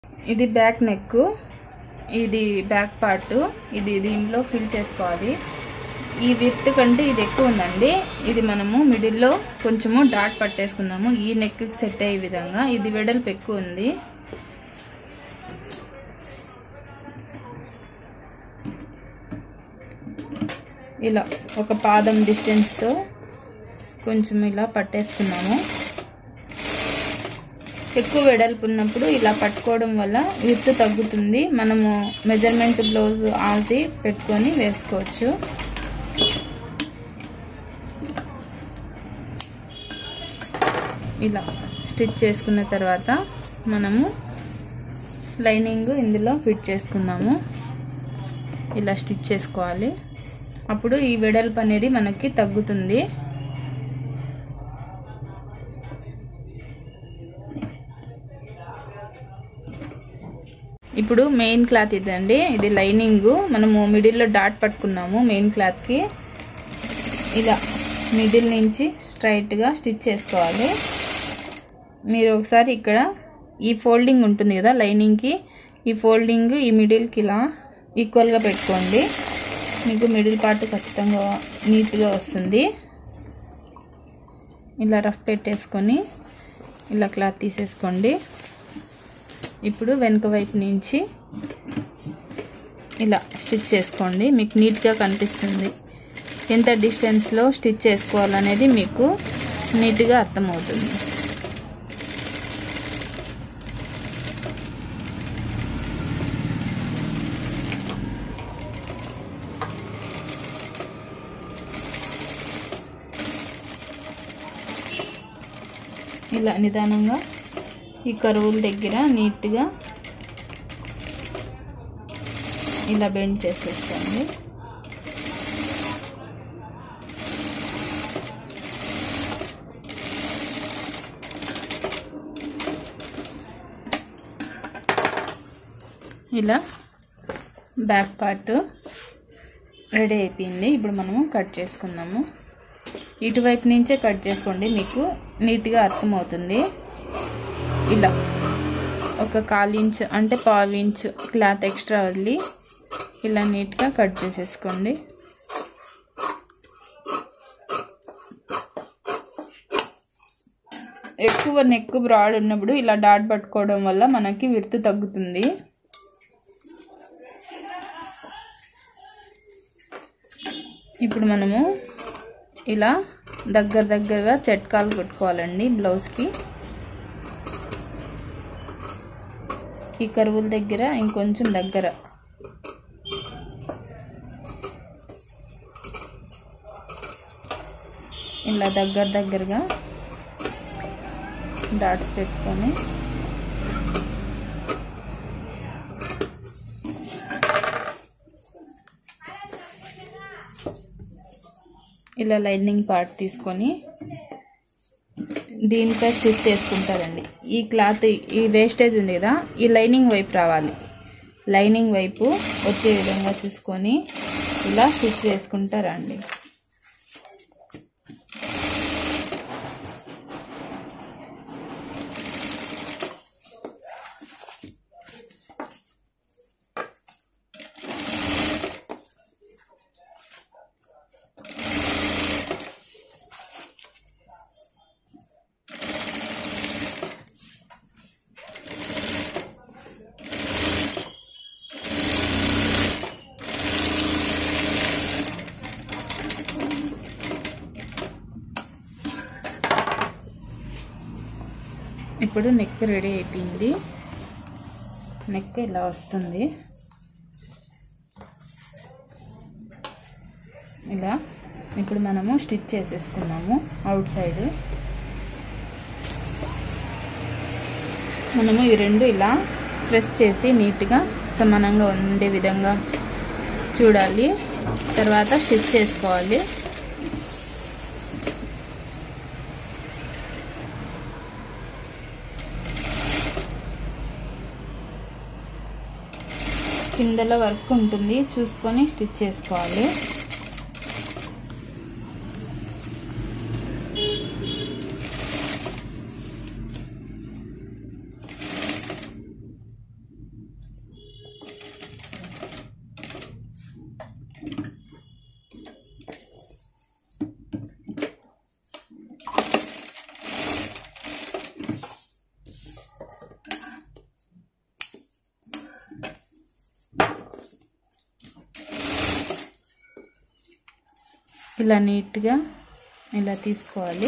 ఇది back neck ఇది back part ఇది దీనిలో ఫిల్ చేసుకోవాలి ఈ విత్ కంటే ఇది ఎక్కువ ఉందండి ఇది మనము మిడిల్లో కొంచెము డాట్ పట్టేసుకుందాము ఈ నెక్కి సెట్ అయ్యే విధంగా ఇది వెడల్పు ఎక్కువ ఉంది ఇలా ఒక పాదం డిస్టెన్స్తో కొంచెం ఇలా పట్టేసుకున్నాము ఎక్కువ వెడల్పు ఉన్నప్పుడు ఇలా పట్టుకోవడం వల్ల విత్ తగ్గుతుంది మనము మెజర్మెంట్ బ్లౌజ్ ఆల్ది పెట్టుకొని వేసుకోవచ్చు ఇలా స్టిచ్ చేసుకున్న తర్వాత మనము లైనింగ్ ఇందులో ఫిట్ చేసుకుందాము ఇలా స్టిచ్ చేసుకోవాలి అప్పుడు ఈ వెడల్పు అనేది మనకి తగ్గుతుంది ఇప్పుడు మెయిన్ క్లాత్ ఇదండి ఇది లైనింగ్ మనము మిడిల్లో డాట్ పట్టుకున్నాము మెయిన్ క్లాత్కి ఇలా మిడిల్ నుంచి స్ట్రైట్గా స్టిచ్ చేసుకోవాలి మీరు ఒకసారి ఇక్కడ ఈ ఫోల్డింగ్ ఉంటుంది కదా లైనింగ్కి ఈ ఫోల్డింగ్ ఈ మిడిల్కి ఇలా ఈక్వల్గా పెట్టుకోండి మీకు మిడిల్ పార్ట్ ఖచ్చితంగా నీట్గా వస్తుంది ఇలా రఫ్ పెట్టేసుకొని ఇలా క్లాత్ తీసేసుకోండి ఇప్పుడు వెనుక వైపు నుంచి ఇలా స్టిచ్ చేసుకోండి మీకు నీట్గా కనిపిస్తుంది ఎంత డిస్టెన్స్లో స్టిచ్ చేసుకోవాలనేది మీకు నీట్గా అర్థమవుతుంది ఇలా నిదానంగా ఈ కరువుల దగ్గర నీట్గా ఇలా బెండ్ చేసేసుకోండి ఇలా బ్యాక్ పార్ట్ రెడీ అయిపోయింది ఇప్పుడు మనము కట్ చేసుకుందాము ఇటువైపు నుంచే కట్ చేసుకోండి మీకు నీట్గా అర్థమవుతుంది ఇలా ఒక కాలు ఇంచ్ అంటే పావు ఇంచ్ క్లాత్ ఎక్స్ట్రా వదిలి ఇలా నీట్గా కట్ చేసేసుకోండి ఎక్కువ నెక్ బ్రాడ్ ఉన్నప్పుడు ఇలా డాట్ పట్టుకోవడం వల్ల మనకి విరుతు తగ్గుతుంది ఇప్పుడు మనము ఇలా దగ్గర దగ్గరగా చెట్కాలు కొట్టుకోవాలండి బ్లౌజ్కి ఈ కరువుల దగ్గర ఇంకొంచెం దగ్గర ఇలా దగ్గర దగ్గరగా డాట్స్ పెట్టుకొని ఇలా లైనింగ్ పార్ట్ తీసుకొని దీనిపై స్టిచ్ చేసుకుంటారండి ఈ క్లాత్ ఈ వేస్టేజ్ ఉంది కదా ఈ లైనింగ్ వైపు రావాలి లైనింగ్ వైపు వచ్చే విధంగా చూసుకొని ఇలా స్టిచ్ వేసుకుంటారండి ఇప్పుడు నెక్ రెడీ అయిపోయింది నెక్ ఇలా వస్తుంది ఇలా ఇప్పుడు మనము స్టిచ్ చేసేసుకున్నాము అవుట్ సైడ్ మనము ఈ రెండు ఇలా ప్రెస్ చేసి నీట్గా సమానంగా ఉండే విధంగా చూడాలి తర్వాత స్టిచ్ చేసుకోవాలి కిందల వర్క్ ఉంటుంది చూసుకొని స్టిచ్ చేసుకోవాలి ఇలా నీట్గా ఇలా తీసుకోవాలి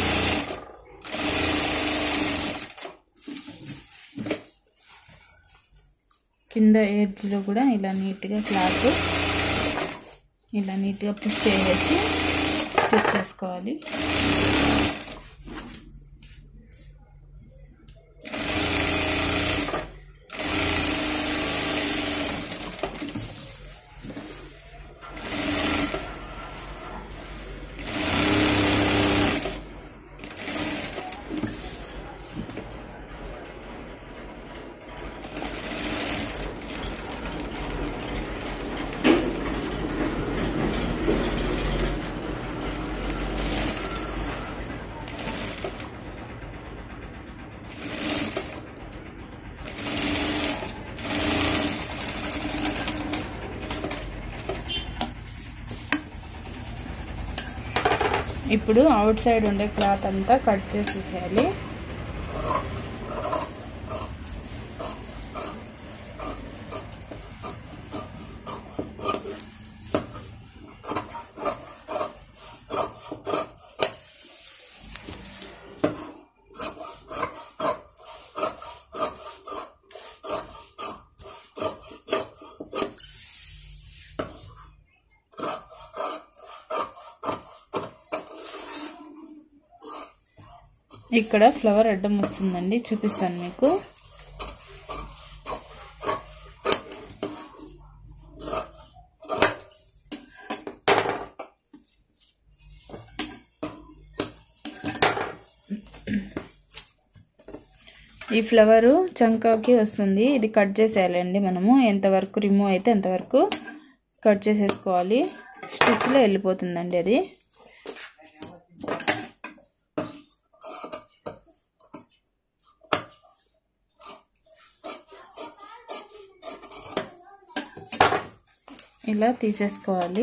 కింద ఎడ్జ్లో కూడా ఇలా నీట్గా క్లాత్ ఇలా నీట్గా పుష్ చేసేసి స్టిచ్ చేసుకోవాలి ఇప్పుడు అవుట్ సైడ్ ఉండే క్లాత్ అంతా కట్ చేసేసేయాలి ఇక్కడ ఫ్లవర్ అడ్డం వస్తుందండి చూపిస్తాను మీకు ఈ ఫ్లవరు చంకాకి వస్తుంది ఇది కట్ చేసేయాలండి మనము ఎంతవరకు రిమూవ్ అయితే అంతవరకు కట్ చేసేసుకోవాలి స్టిచ్లో వెళ్ళిపోతుందండి అది ఇలా తీసేసుకోవాలి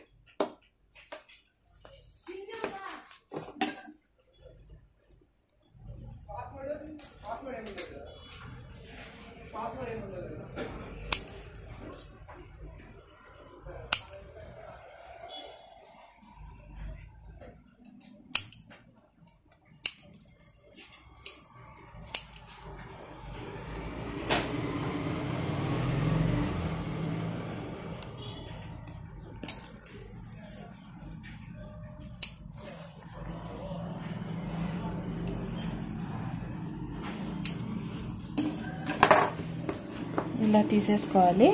ఇలా తీసేసుకోవాలి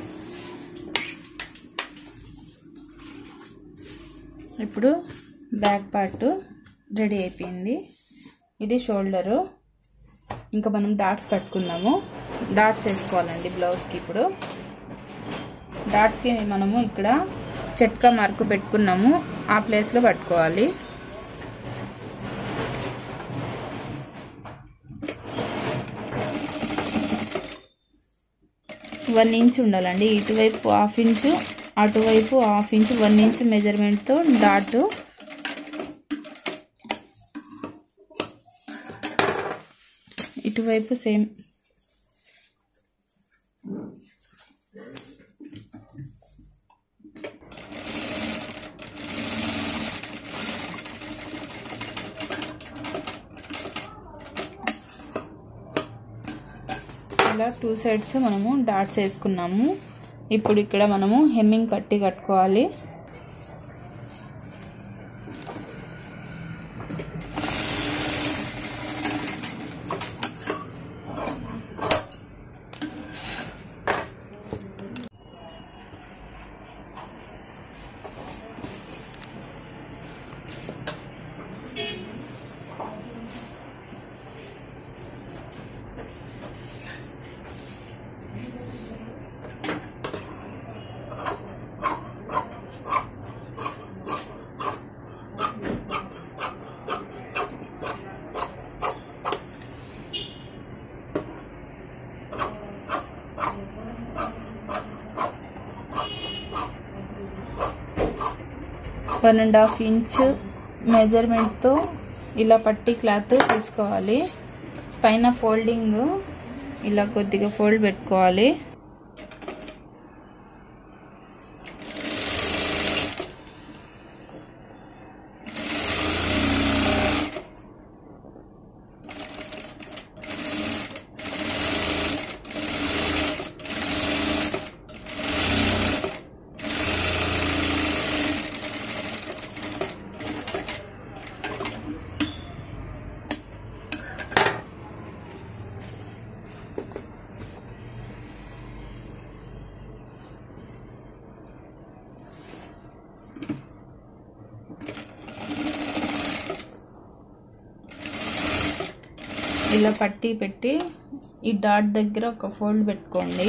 ఇప్పుడు బ్యాక్ పార్ట్ రెడీ అయిపోయింది ఇది షోల్డరు ఇంకా మనం డాట్స్ కట్టుకుందాము డాట్స్ వేసుకోవాలండి బ్లౌజ్కి ఇప్పుడు డాట్స్కి మనము ఇక్కడ చెట్కా మార్కు పెట్టుకున్నాము ఆ ప్లేస్లో పట్టుకోవాలి వన్ ఇంచ్ ఉండాలండి ఇటువైపు హాఫ్ ఇంచు అటువైపు హాఫ్ ఇంచ్ వన్ ఇంచ్ మెజర్మెంట్తో డాట్ ఇటువైపు సేమ్ ఇలా టూ సైడ్స్ మనము డాట్స్ వేసుకున్నాము ఇప్పుడు ఇక్కడ మనము హెమ్మింగ్ పట్టి కట్టుకోవాలి వన్ అండ్ హాఫ్ ఇంచ్ మెజర్మెంట్తో ఇలా పట్టి క్లాత్ తీసుకోవాలి పైన ఫోల్డింగ్ ఇలా కొద్దిగా ఫోల్డ్ పెట్టుకోవాలి ఇలా పట్టి పెట్టి ఈ డాట్ దగ్గర ఒక ఫోల్డ్ పెట్టుకోండి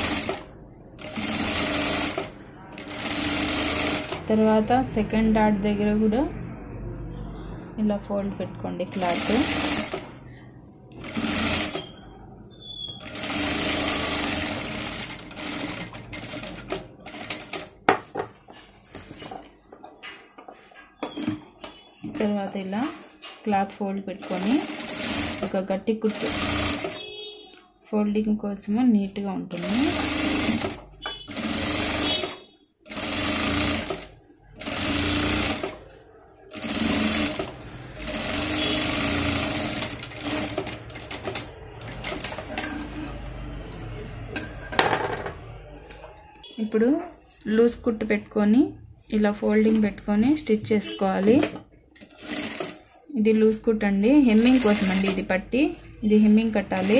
తర్వాత సెకండ్ డాట్ దగ్గర కూడా ఇలా ఫోల్డ్ పెట్టుకోండి క్లాత్ తర్వాత ఇలా క్లాత్ ఫోల్డ్ పెట్టుకొని ఒక గట్టి కుట్టు ఫోల్డింగ్ కోసము నీట్గా ఉంటుంది ఇప్పుడు లూజ్ కుట్టు పెట్టుకొని ఇలా ఫోల్డింగ్ పెట్టుకొని స్టిచ్ చేసుకోవాలి ఇది లూజ్ కుట్ అండి హెమ్మింగ్ కోసం అండి ఇది పట్టి ఇది హెమ్మింగ్ కట్టాలి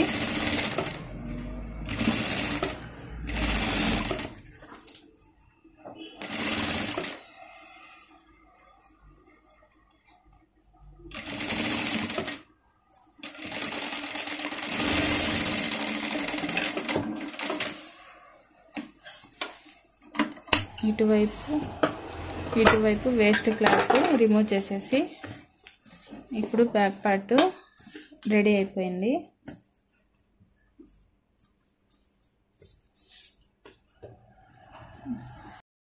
ఇటువైపు ఇటువైపు వేస్ట్ క్లాత్ రిమూవ్ చేసేసి ఇప్పుడు బ్యాక్ పార్ట్ రెడీ అయిపోయింది